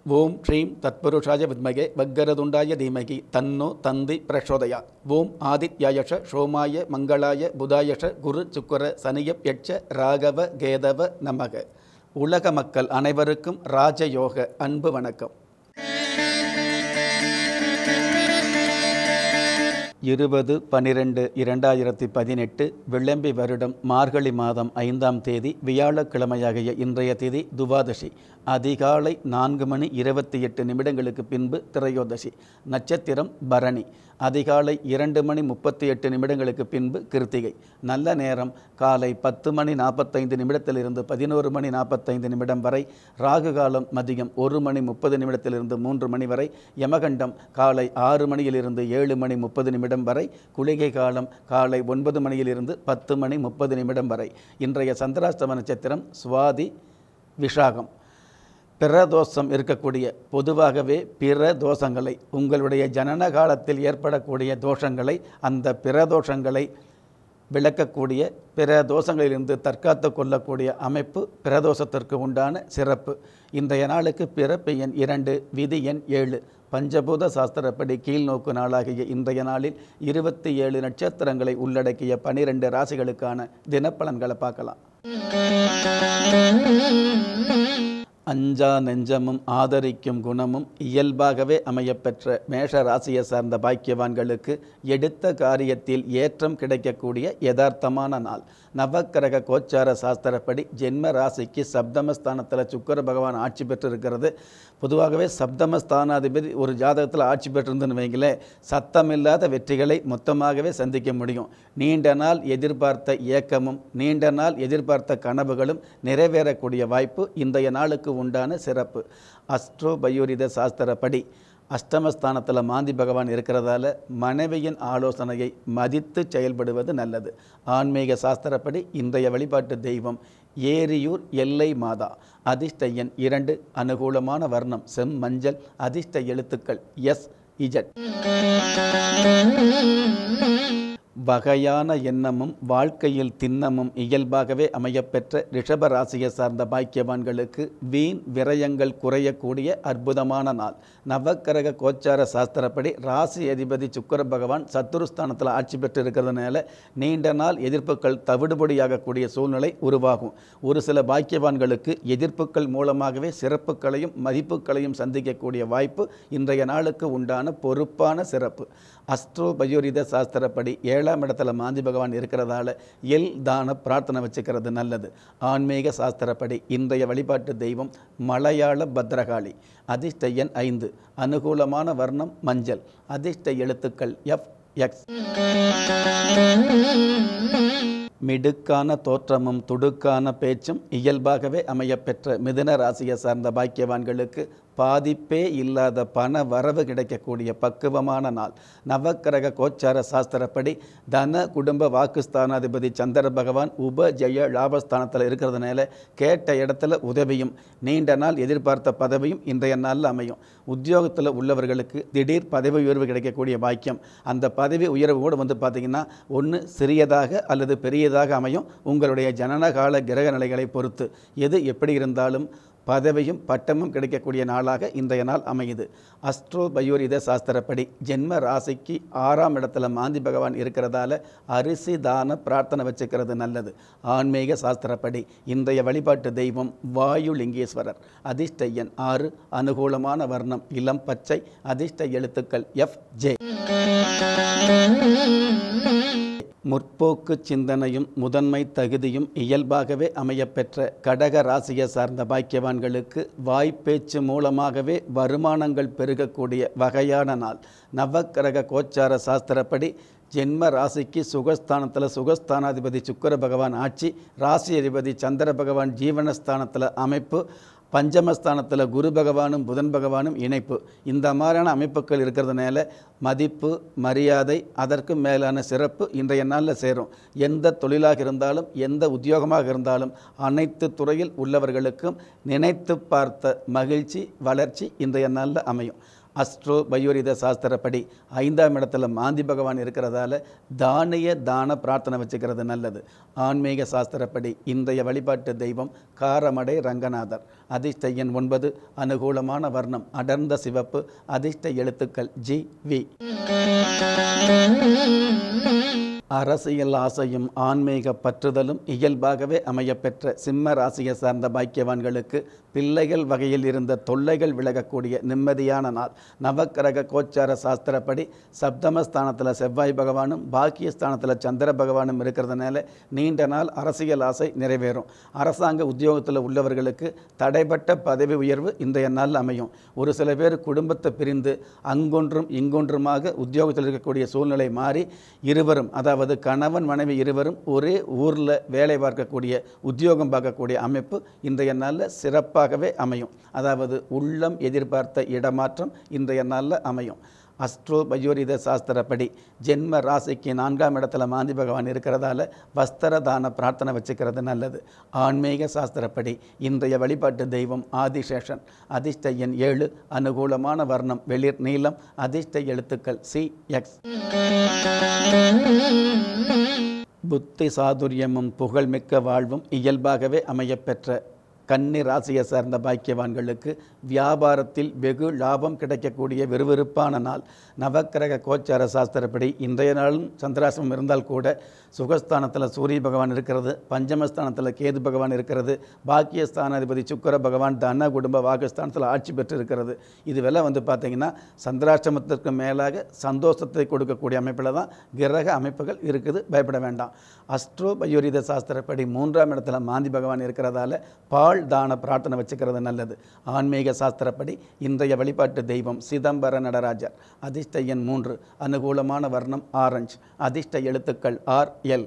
ஓம் ஸ்ரீம் தத்புருஷாய வித்மகே வக்கரதுண்டாய தீமகி தன்னோ தந்தி பிரச்சோதயா ஓம் ஆதித்யாயஷ சோமாய மங்களாய புதாயஷ குரு சுக்கர சனியப் யட்ச ராகவ கேதவ நமக உலக மக்கள் அனைவருக்கும் ராஜயோக அன்பு வணக்கம் இருபது பனிரெண்டு இரண்டாயிரத்தி பதினெட்டு விளம்பி வருடம் மார்கழி மாதம் ஐந்தாம் தேதி வியாழக்கிழமையாகிய இன்றைய தேதி துவாதசி அதிகாலை நான்கு மணி இருபத்தி எட்டு நிமிடங்களுக்கு பின்பு திரையோதசி நட்சத்திரம் பரணி அதிகாலை இரண்டு மணி முப்பத்தி எட்டு நிமிடங்களுக்கு பின்பு கிருத்திகை நல்ல நேரம் காலை பத்து மணி நாற்பத்தைந்து நிமிடத்திலிருந்து பதினோரு மணி நாற்பத்தைந்து நிமிடம் வரை ராகு காலம் மதியம் ஒரு மணி முப்பது நிமிடத்திலிருந்து மூன்று மணி வரை யமகண்டம் காலை ஆறு மணியிலிருந்து ஏழு மணி முப்பது நிமிடம் வரை குளிகை காலம் காலை ஒன்பது மணியிலிருந்து பத்து மணி முப்பது நிமிடம் வரை இன்றைய சந்திராஷ்டம நட்சத்திரம் சுவாதி விஷாகம் பிரதோஷம் இருக்கக்கூடிய பொதுவாகவே பிற தோஷங்களை உங்களுடைய ஜனன காலத்தில் ஏற்படக்கூடிய தோஷங்களை அந்த பிரதோஷங்களை விளக்கக்கூடிய பிற தோஷங்களிலிருந்து தற்காத்து கொள்ளக்கூடிய அமைப்பு பிரதோஷத்திற்கு உண்டான சிறப்பு இன்றைய நாளுக்கு பிறப்பு எண் இரண்டு விதி எண் ஏழு பஞ்சபூத சாஸ்திரப்படி கீழ்நோக்கு நாளாகிய இன்றைய நாளில் இருபத்தி ஏழு நட்சத்திரங்களை உள்ளடக்கிய பனிரெண்டு ராசிகளுக்கான தினப்பலன்களை பார்க்கலாம் அஞ்சா நெஞ்சமும் ஆதரிக்கும் குணமும் இயல்பாகவே அமையப்பெற்ற மேஷ ராசியை சார்ந்த பாக்கியவான்களுக்கு எடுத்த காரியத்தில் ஏற்றம் கிடைக்கக்கூடிய யதார்த்தமான நாள் நவக்கிரக கோச்சார சாஸ்திரப்படி ஜென்ம ராசிக்கு சப்தமஸ்தானத்தில் சுக்கர பகவான் ஆட்சி பெற்றிருக்கிறது பொதுவாகவே சப்தமஸ்தானாதிபதி ஒரு ஜாதகத்தில் ஆட்சி பெற்றிருந்துன்னு வைங்களேன் சத்தமில்லாத வெற்றிகளை மொத்தமாகவே சந்திக்க முடியும் நீண்ட நாள் எதிர்பார்த்த இயக்கமும் நீண்ட நாள் எதிர்பார்த்த கனவுகளும் நிறைவேறக்கூடிய வாய்ப்பு இன்றைய நாளுக்கு உண்டான சிறப்பு அஸ்ட்ரோ பயோரித சாஸ்திரப்படி அஷ்டமஸ்தானத்தில் மாந்தி பகவான் இருக்கிறதால மனைவியின் ஆலோசனையை மதித்து செயல்படுவது நல்லது ஆன்மீக சாஸ்திரப்படி இன்றைய வழிபாட்டு தெய்வம் ஏரியூர் எல்லை மாதா அதிர்ஷ்ட எண் இரண்டு அனுகூலமான வர்ணம் செம் மஞ்சள் அதிர்ஷ்ட எழுத்துக்கள் எஸ் இஜட் வகையான எண்ணமும் வாழ்க்கையில் திண்ணமும் இயல்பாகவே அமையப்பெற்ற ரிஷப ராசியை சார்ந்த பாக்கியவான்களுக்கு வீண் விரயங்கள் குறையக்கூடிய அற்புதமான நாள் நவக்கிரக கோச்சார சாஸ்திரப்படி ராசி அதிபதி சுக்கர பகவான் சத்துருஸ்தானத்தில் ஆட்சி பெற்று இருக்கிறதுனால நீண்ட நாள் எதிர்ப்புகள் தவிடுபடியாகக்கூடிய சூழ்நிலை உருவாகும் ஒரு சில பாக்கியவான்களுக்கு எதிர்ப்புகள் மூலமாகவே சிறப்புகளையும் மதிப்புகளையும் சந்திக்கக்கூடிய வாய்ப்பு இன்றைய நாளுக்கு உண்டான பொறுப்பான சிறப்பு அஸ்ட்ரோ பயோரித சாஸ்திரப்படி ஏழாம் இடத்துல மாந்தி பகவான் இருக்கிறதால எல் தான பிரார்த்தனை வச்சுக்கிறது நல்லது ஆன்மீக சாஸ்திரப்படி இன்றைய வழிபாட்டு தெய்வம் மலையாள பத்ரகாளி அதிர்ஷ்ட எண் ஐந்து அனுகூலமான வர்ணம் மஞ்சள் அதிர்ஷ்ட எழுத்துக்கள் எஃப் எக்ஸ் மிடுக்கான தோற்றமும் துடுக்கான பேச்சும் இயல்பாகவே அமையப்பெற்ற மிதுன ராசியை சார்ந்த பாக்கியவான்களுக்கு பாதிப்பே இல்லாத பண வரவு கிடைக்கக்கூடிய பக்குவமான நாள் நவக்கிரக கோச்சார சாஸ்திரப்படி தன குடும்ப வாக்குஸ்தானாதிபதி சந்திர பகவான் உப ஜெய லாபஸ்தானத்தில் இருக்கிறதுனால கேட்ட இடத்துல உதவியும் நீண்ட நாள் எதிர்பார்த்த பதவியும் இன்றைய நாளில் அமையும் உத்தியோகத்தில் உள்ளவர்களுக்கு திடீர் பதவி உயர்வு கிடைக்கக்கூடிய பாக்கியம் அந்த பதவி உயர்வு கூட வந்து பார்த்திங்கன்னா ஒன்று சிறியதாக அல்லது பெரியதாக அமையும் உங்களுடைய ஜனனகால கிரக நிலைகளை பொறுத்து எது எப்படி இருந்தாலும் பதவியும் பட்டமும் கிடைக்கக்கூடிய நாளாக இன்றைய நாள் அமையுது அஸ்ட்ரோ பயோரித சாஸ்திரப்படி ஜென்ம ராசிக்கு ஆறாம் இடத்துல மாந்தி பகவான் இருக்கிறதால அரிசி தான பிரார்த்தனை வச்சுக்கிறது நல்லது ஆன்மீக சாஸ்திரப்படி இன்றைய வழிபாட்டு தெய்வம் வாயு லிங்கேஸ்வரர் அதிர்ஷ்ட எண் ஆறு அனுகூலமான வர்ணம் இளம் பச்சை அதிர்ஷ்ட எழுத்துக்கள் எஃப் ஜே முற்போக்கு சிந்தனையும் முதன்மை தகுதியும் இயல்பாகவே அமையப்பெற்ற கடக ராசியை சார்ந்த பாக்கியவான்களுக்கு வாய்ப்பேச்சு மூலமாகவே வருமானங்கள் பெருகக்கூடிய வகையான நாள் நவக்கிரக கோச்சார சாஸ்திரப்படி ஜென்ம ராசிக்கு சுகஸ்தானத்தில் சுகஸ்தானாதிபதி சுக்கர பகவான் ஆட்சி ராசி அதிபதி சந்திர பகவான் ஜீவனஸ்தானத்தில் அமைப்பு பஞ்சமஸ்தானத்தில் குரு பகவானும் புதன் பகவானும் இணைப்பு இந்த மாதிரியான அமைப்புகள் இருக்கிறதுனால மதிப்பு மரியாதை அதற்கும் மேலான சிறப்பு இன்றைய நாளில் சேரும் எந்த தொழிலாக இருந்தாலும் எந்த உத்தியோகமாக இருந்தாலும் அனைத்து துறையில் உள்ளவர்களுக்கும் நினைத்து பார்த்த மகிழ்ச்சி வளர்ச்சி இன்றைய நாளில் அமையும் அஸ்ட்ரோ பயோரித சாஸ்திரப்படி ஐந்தாம் இடத்துல மாந்தி பகவான் இருக்கிறதால தானிய தான பிரார்த்தனை வச்சுக்கிறது நல்லது ஆன்மீக சாஸ்திரப்படி இன்றைய வழிபாட்டு தெய்வம் காரமடை ரங்கநாதர் அதிர்ஷ்ட எண் ஒன்பது அனுகூலமான வர்ணம் அடர்ந்த சிவப்பு அதிர்ஷ்ட எழுத்துக்கள் ஜி வி அரசியல் ஆசையும் ஆன்மீக பற்றுதலும் இயல்பாகவே அமையப்பெற்ற சிம்ம ராசியை சார்ந்த பாக்கியவான்களுக்கு பிள்ளைகள் வகையில் இருந்த தொல்லைகள் விலகக்கூடிய நிம்மதியான நாள் நவக்கிரக கோச்சார சாஸ்திரப்படி சப்தமஸ்தானத்தில் செவ்வாய் பகவானும் பாக்கியஸ்தானத்தில் சந்திர பகவானும் இருக்கிறதுனால நீண்ட நாள் அரசியல் ஆசை நிறைவேறும் அரசாங்க உத்தியோகத்தில் உள்ளவர்களுக்கு தடைப்பட்ட பதவி உயர்வு இன்றைய நாள் அமையும் ஒரு சில பேர் குடும்பத்தை பிரிந்து அங்கொன்றும் இங்கொன்றுமாக உத்தியோகத்தில் இருக்கக்கூடிய சூழ்நிலை மாறி இருவரும் அதாவது கணவன் மனைவி இருவரும் ஒரே ஊரில் வேலை பார்க்கக்கூடிய உத்தியோகம் பார்க்கக்கூடிய அமைப்பு இன்றைய நாளில் சிறப்பாகவே அமையும் அதாவது உள்ளம் எதிர்பார்த்த இடமாற்றம் இன்றைய நாளில் அமையும் அஸ்ட்ரோ பயோரித சாஸ்திரப்படி ஜென்ம ராசிக்கு நான்காம் இடத்துல மாந்தி பகவான் இருக்கிறதால வஸ்திர தான பிரார்த்தனை வச்சுக்கிறது நல்லது ஆன்மீக சாஸ்திரப்படி இன்றைய வழிபாட்டு தெய்வம் ஆதிசேஷன் அதிர்ஷ்ட எண் ஏழு அனுகூலமான வர்ணம் வெளிர் நீளம் அதிர்ஷ்ட எழுத்துக்கள் சி எக்ஸ் புத்தி சாதுரியமும் புகழ்மிக்க வாழ்வும் இயல்பாகவே அமையப்பெற்ற கன்னி ராசியை சார்ந்த பாக்கியவான்களுக்கு வியாபாரத்தில் வெகு லாபம் கிடைக்கக்கூடிய விறுவிறுப்பான நாள் நவக்கிரக கோச்சார சாஸ்திரப்படி இன்றைய நாளும் சந்திராசிரமம் இருந்தால் கூட சுகஸ்தானத்தில் சூரிய பகவான் இருக்கிறது பஞ்சமஸ்தானத்தில் கேது பகவான் இருக்கிறது பாக்கியஸ்தானாதிபதி சுக்கர பகவான் தன குடும்ப வாகஸ்தானத்தில் ஆட்சி பெற்று இருக்கிறது இதுவெல்லாம் வந்து பார்த்திங்கன்னா சந்திராஷ்டமத்திற்கு மேலாக சந்தோஷத்தை கொடுக்கக்கூடிய அமைப்பில் தான் கிரக அமைப்புகள் இருக்குது பயப்பட வேண்டாம் அஸ்ட்ரோ பயோரித சாஸ்திரப்படி மூன்றாம் இடத்துல மாந்தி பகவான் இருக்கிறதால பால் தான பிரார்த்தனை வச்சுக்கிறது நல்லது ஆன்மீக சாஸ்திரப்படி இன்றைய வழிபாட்டு தெய்வம் சிதம்பர நடராஜர் அதிர்ஷ்ட எண் மூன்று அனுகூலமான வர்ணம் ஆரஞ்சு அதிர்ஷ்ட எழுத்துக்கள் ஆர் எல்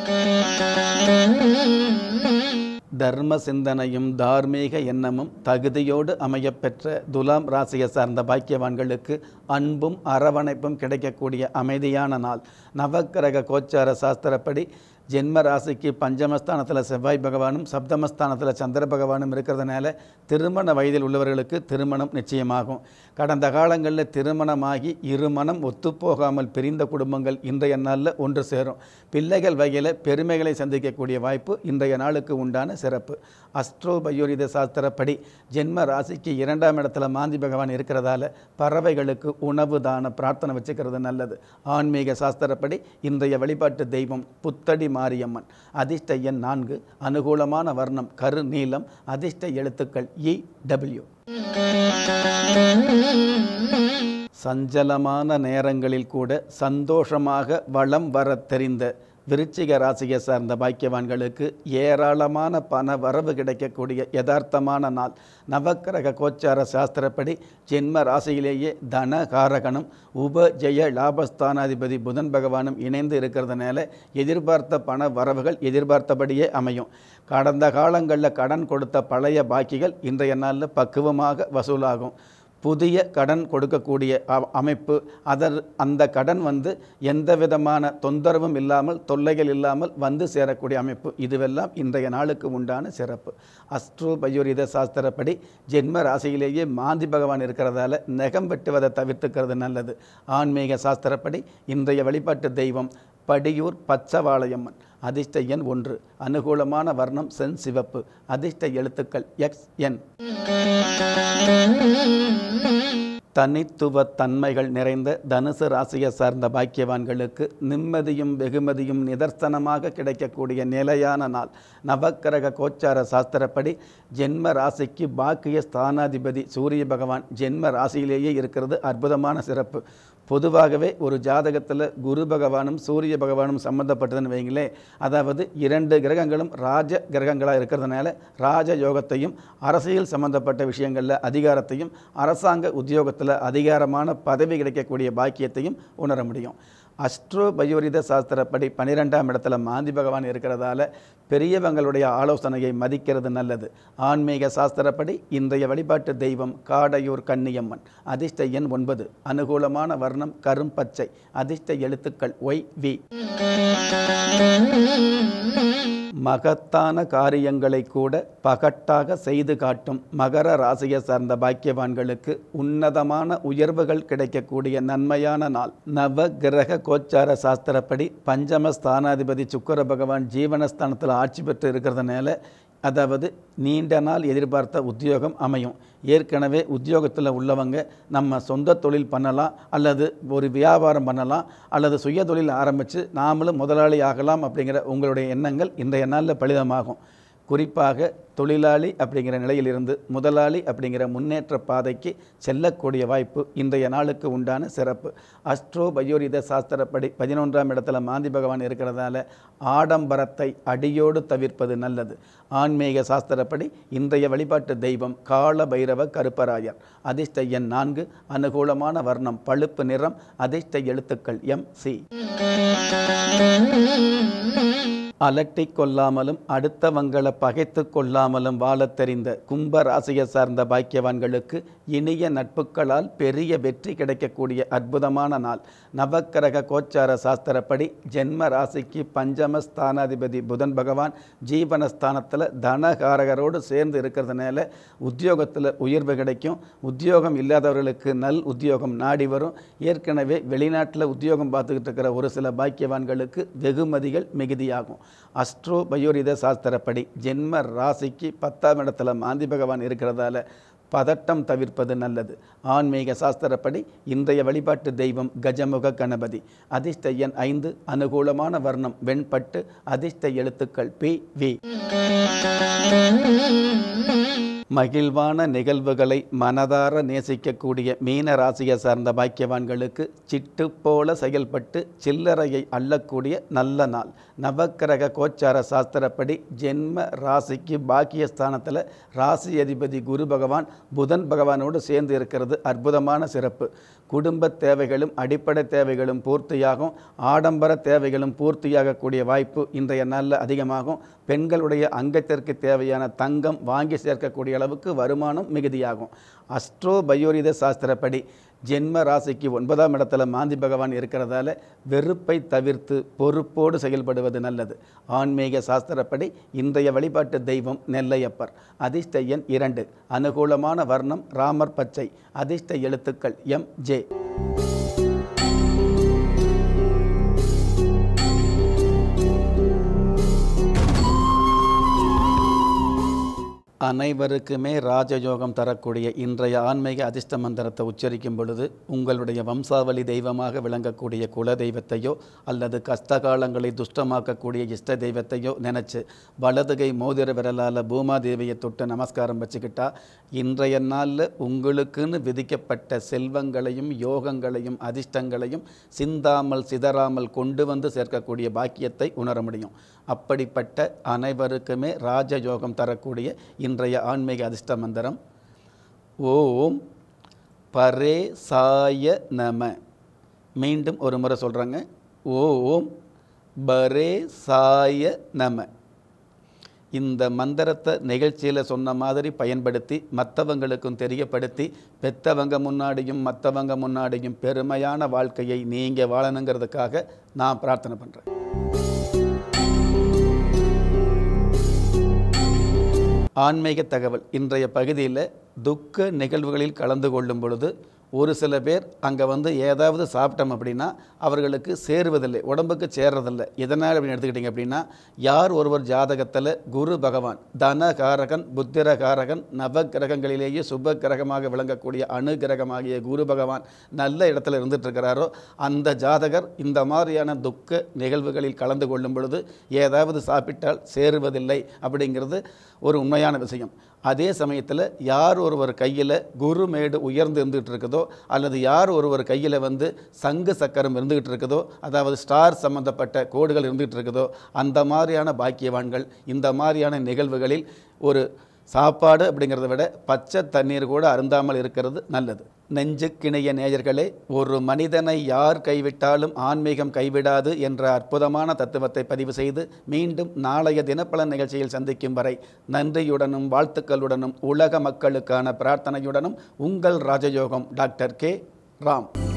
தர்ம சிந்தனையும் தார்மீக எண்ணமும் தகுதியோடு அமையப்பெற்ற துலாம் ராசியை சார்ந்த பாக்கியவான்களுக்கு அன்பும் அரவணைப்பும் கிடைக்கக்கூடிய அமைதியான நாள் நவக்கிரக கோச்சார சாஸ்திரப்படி ஜென்ம ராசிக்கு பஞ்சமஸ்தானத்தில் செவ்வாய் பகவானும் சப்தமஸ்தானத்தில் சந்திர பகவானும் இருக்கிறதுனால திருமண வயதில் உள்ளவர்களுக்கு திருமணம் நிச்சயமாகும் கடந்த காலங்களில் திருமணமாகி இருமணம் ஒத்துப்போகாமல் பிரிந்த குடும்பங்கள் இன்றைய நாளில் ஒன்று சேரும் பிள்ளைகள் வகையில் பெருமைகளை சந்திக்கக்கூடிய வாய்ப்பு இன்றைய நாளுக்கு உண்டான சிறப்பு அஸ்ட்ரோ பயோரித சாஸ்திரப்படி ஜென்ம ராசிக்கு இரண்டாம் இடத்துல மாந்தி பகவான் இருக்கிறதால பறவைகளுக்கு உணவு தான பிரார்த்தனை வச்சுக்கிறது நல்லது ஆன்மீக சாஸ்திரப்படி இன்றைய வழிபாட்டு தெய்வம் புத்தடி மாரியம்மன் அதிர்ஷ்ட எண் நான்கு அனுகூலமான வர்ணம் கரு நீலம் அதிர்ஷ்ட எழுத்துக்கள் இ டபிள்யூ சஞ்சலமான நேரங்களில் கூட சந்தோஷமாக வளம் வர தெரிந்த விருச்சிக ராசியை சார்ந்த பாக்கியவான்களுக்கு ஏராளமான பண வரவு கிடைக்கக்கூடிய யதார்த்தமான நாள் நவக்கிரக கோச்சார சாஸ்திரப்படி ஜென்ம ராசியிலேயே தன காரகனும் உப ஜெய லாபஸ்தானாதிபதி புதன் பகவானும் இணைந்து இருக்கிறதுனால எதிர்பார்த்த பண வரவுகள் எதிர்பார்த்தபடியே அமையும் கடந்த காலங்களில் கடன் கொடுத்த பழைய பாக்கிகள் இன்றைய நாளில் பக்குவமாக வசூலாகும் புதிய கடன் கொடுக்கக்கூடிய அ- அமைப்பு அதர் அந்த கடன் வந்து எந்த விதமான தொந்தரவும் இல்லாமல் தொல்லைகள் இல்லாமல் வந்து சேரக்கூடிய அமைப்பு இதுவெல்லாம் இன்றைய நாளுக்கு உண்டான சிறப்பு அஸ்ட்ரோ பயோரித சாஸ்திரப்படி ஜென்ம ராசியிலேயே மாந்தி பகவான் இருக்கிறதால நெகம் வெட்டுவதை தவிர்த்துக்கிறது நல்லது ஆன்மீக சாஸ்திரப்படி இன்றைய வழிபாட்டு தெய்வம் படியூர் பச்சவாளையம்மன் அதிர்ஷ்ட எண் ஒன்று அனுகூலமான வர்ணம் சென் சிவப்பு அதிர்ஷ்ட எழுத்துக்கள் எக்ஸ் என் தனித்துவ தன்மைகள் நிறைந்த தனுசு ராசியை சார்ந்த பாக்கியவான்களுக்கு நிம்மதியும் வெகுமதியும் நிதர்சனமாக கிடைக்கக்கூடிய நிலையான நாள் நவக்கிரக கோச்சார சாஸ்திரப்படி ஜென்ம ராசிக்கு பாக்கிய ஸ்தானாதிபதி சூரிய பகவான் ஜென்ம ராசியிலேயே இருக்கிறது அற்புதமான சிறப்பு பொதுவாகவே ஒரு ஜாதகத்தில் குரு பகவானும் சூரிய பகவானும் சம்மந்தப்பட்டதுன்னு வைங்களேன் அதாவது இரண்டு கிரகங்களும் ராஜ கிரகங்களாக இருக்கிறதுனால ராஜ யோகத்தையும் அரசியல் சம்பந்தப்பட்ட விஷயங்களில் அதிகாரத்தையும் அரசாங்க உத்தியோகத்தில் அதிகாரமான பதவி கிடைக்கக்கூடிய பாக்கியத்தையும் உணர முடியும் அஸ்ட்ரோ பயோரித சாஸ்திரப்படி பன்னிரெண்டாம் இடத்துல மாந்தி பகவான் இருக்கிறதால பெரியவங்களுடைய ஆலோசனையை மதிக்கிறது நல்லது ஆன்மீக சாஸ்திரப்படி இன்றைய வழிபாட்டு தெய்வம் காடையூர் கன்னியம்மன் அதிர்ஷ்ட எண் ஒன்பது அனுகூலமான வர்ணம் கரும் பச்சை அதிர்ஷ்ட எழுத்துக்கள் ஒய் வி மகத்தான காரியங்களை கூட பகட்டாக செய்து காட்டும் மகர ராசியை சார்ந்த பாக்கியவான்களுக்கு உன்னதமான உயர்வுகள் கிடைக்கக்கூடிய நன்மையான நாள் நவ கிரக கோச்சார சாஸ்திரப்படி பஞ்சம ஸ்தானாதிபதி சுக்கர பகவான் ஜீவனஸ்தானத்தில் ஆட்சி பெற்று இருக்கிறதுனால அதாவது நீண்ட நாள் எதிர்பார்த்த உத்தியோகம் அமையும் ஏற்கனவே உத்தியோகத்தில் உள்ளவங்க நம்ம சொந்த தொழில் பண்ணலாம் அல்லது ஒரு வியாபாரம் பண்ணலாம் அல்லது சுய தொழில் ஆரம்பித்து நாமளும் முதலாளி ஆகலாம் அப்படிங்கிற உங்களுடைய எண்ணங்கள் இன்றைய நாளில் பலிதமாகும் குறிப்பாக தொழிலாளி அப்படிங்கிற நிலையிலிருந்து முதலாளி அப்படிங்கிற முன்னேற்ற பாதைக்கு செல்லக்கூடிய வாய்ப்பு இன்றைய நாளுக்கு உண்டான சிறப்பு அஸ்ட்ரோ பயோரித சாஸ்திரப்படி பதினொன்றாம் இடத்துல மாந்தி பகவான் இருக்கிறதால ஆடம்பரத்தை அடியோடு தவிர்ப்பது நல்லது ஆன்மீக சாஸ்திரப்படி இன்றைய வழிபாட்டு தெய்வம் கால பைரவ கருப்பராயர் அதிர்ஷ்ட எண் நான்கு அனுகூலமான வர்ணம் பழுப்பு நிறம் அதிர்ஷ்ட எழுத்துக்கள் எம் சி அலட்டி கொள்ளாமலும் அடுத்தவங்களை பகைத்து கொள்ளாமலும் வாழத் தெரிந்த கும்ப ராசியை சார்ந்த பாக்கியவான்களுக்கு இனிய நட்புகளால் பெரிய வெற்றி கிடைக்கக்கூடிய அற்புதமான நாள் நவக்கிரக கோச்சார சாஸ்திரப்படி ஜென்ம ராசிக்கு பஞ்சம ஸ்தானாதிபதி புதன் பகவான் ஜீவனஸ்தானத்தில் தனகாரகரோடு சேர்ந்து இருக்கிறதுனால உத்தியோகத்தில் உயர்வு கிடைக்கும் உத்தியோகம் இல்லாதவர்களுக்கு நல் உத்தியோகம் நாடி வரும் ஏற்கனவே வெளிநாட்டில் உத்தியோகம் பார்த்துக்கிட்டு இருக்கிற ஒரு சில பாக்கியவான்களுக்கு வெகுமதிகள் மிகுதியாகும் அஸ்ட்ரோ பயோரித சாஸ்திரப்படி ஜென்ம ராசிக்கு பத்தாம் இடத்துல மாந்தி பகவான் இருக்கிறதால பதட்டம் தவிர்ப்பது நல்லது ஆன்மீக சாஸ்திரப்படி இன்றைய வழிபாட்டு தெய்வம் கஜமுக கணபதி அதிர்ஷ்ட எண் ஐந்து அனுகூலமான வர்ணம் வெண்பட்டு அதிர்ஷ்ட எழுத்துக்கள் பி வி மகிழ்வான நிகழ்வுகளை மனதார நேசிக்கக்கூடிய மீன ராசியை சார்ந்த பாக்கியவான்களுக்கு சிட்டு போல செயல்பட்டு சில்லறையை அள்ளக்கூடிய நல்ல நாள் நவக்கிரக கோச்சார சாஸ்திரப்படி ஜென்ம ராசிக்கு பாக்கியஸ்தானத்தில் ராசி அதிபதி குரு பகவான் புதன் பகவானோடு சேர்ந்து இருக்கிறது அற்புதமான சிறப்பு குடும்ப தேவைகளும் அடிப்படை தேவைகளும் பூர்த்தியாகும் ஆடம்பர தேவைகளும் பூர்த்தியாகக்கூடிய வாய்ப்பு இன்றைய நாளில் அதிகமாகும் பெண்களுடைய அங்கத்திற்கு தேவையான தங்கம் வாங்கி சேர்க்கக்கூடிய அளவுக்கு வருமானம் மிகுதியாகும் அஸ்ட்ரோ பயோரித சாஸ்திரப்படி ஜென்ம ராசிக்கு ஒன்பதாம் இடத்துல மாந்தி பகவான் இருக்கிறதால வெறுப்பை தவிர்த்து பொறுப்போடு செயல்படுவது நல்லது ஆன்மீக சாஸ்திரப்படி இன்றைய வழிபாட்டு தெய்வம் நெல்லையப்பர் அதிர்ஷ்ட எண் இரண்டு அனுகூலமான வர்ணம் ராமர் பச்சை அதிர்ஷ்ட எழுத்துக்கள் எம் ஜே அனைவருக்குமே ராஜயோகம் தரக்கூடிய இன்றைய ஆன்மீக அதிர்ஷ்ட மந்திரத்தை உச்சரிக்கும் பொழுது உங்களுடைய வம்சாவளி தெய்வமாக விளங்கக்கூடிய குல தெய்வத்தையோ அல்லது கஷ்டகாலங்களை துஷ்டமாக்கக்கூடிய இஷ்ட தெய்வத்தையோ நினச்சி வலதுகை மோதிர விரலால் பூமாதேவியை தொட்டு நமஸ்காரம் வச்சுக்கிட்டா இன்றைய நாளில் உங்களுக்குன்னு விதிக்கப்பட்ட செல்வங்களையும் யோகங்களையும் அதிர்ஷ்டங்களையும் சிந்தாமல் சிதறாமல் கொண்டு வந்து சேர்க்கக்கூடிய பாக்கியத்தை உணர முடியும் அப்படிப்பட்ட அனைவருக்குமே ராஜயோகம் தரக்கூடிய இன்றைய ஆன்மீக அதிர்ஷ்ட மந்திரம் ஓம் பரே சாய நம மீண்டும் ஒரு முறை சொல்கிறாங்க ஓம் பரே சாய நம இந்த மந்திரத்தை நிகழ்ச்சியில் சொன்ன மாதிரி பயன்படுத்தி மற்றவங்களுக்கும் தெரியப்படுத்தி பெத்தவங்க முன்னாடியும் மற்றவங்க முன்னாடியும் பெருமையான வாழ்க்கையை நீங்கள் வாழணுங்கிறதுக்காக நான் பிரார்த்தனை பண்ணுறேன் ஆன்மீக தகவல் இன்றைய பகுதியில் துக்க நிகழ்வுகளில் கலந்து கொள்ளும் பொழுது ஒரு சில பேர் அங்கே வந்து ஏதாவது சாப்பிட்டோம் அப்படின்னா அவர்களுக்கு சேருவதில்லை உடம்புக்கு சேர்றதில்லை எதனால் அப்படின்னு எடுத்துக்கிட்டிங்க அப்படின்னா யார் ஒருவர் ஜாதகத்தில் குரு பகவான் தனகாரகன் புத்திரகாரகன் நவ கிரகங்களிலேயே சுப கிரகமாக விளங்கக்கூடிய அணு கிரகமாகிய குரு பகவான் நல்ல இடத்துல இருந்துட்டு இருக்கிறாரோ அந்த ஜாதகர் இந்த மாதிரியான துக்க நிகழ்வுகளில் கலந்து கொள்ளும் பொழுது ஏதாவது சாப்பிட்டால் சேருவதில்லை அப்படிங்கிறது ஒரு உண்மையான விஷயம் அதே சமயத்தில் யார் ஒருவர் கையில் குருமேடு உயர்ந்து இருந்துகிட்டு இருக்குதோ அல்லது யார் ஒருவர் கையில் வந்து சங்கு சக்கரம் இருந்துகிட்டு இருக்குதோ அதாவது ஸ்டார் சம்பந்தப்பட்ட கோடுகள் இருந்துகிட்டு இருக்குதோ அந்த மாதிரியான பாக்கியவான்கள் இந்த மாதிரியான நிகழ்வுகளில் ஒரு சாப்பாடு அப்படிங்கிறத விட பச்சை தண்ணீர் கூட அருந்தாமல் இருக்கிறது நல்லது நெஞ்சுக்கிணைய நேயர்களே ஒரு மனிதனை யார் கைவிட்டாலும் ஆன்மீகம் கைவிடாது என்ற அற்புதமான தத்துவத்தை பதிவு செய்து மீண்டும் நாளைய தினப்பலன் நிகழ்ச்சியில் சந்திக்கும் வரை நன்றியுடனும் வாழ்த்துக்களுடனும் உலக மக்களுக்கான பிரார்த்தனையுடனும் உங்கள் ராஜயோகம் டாக்டர் கே ராம்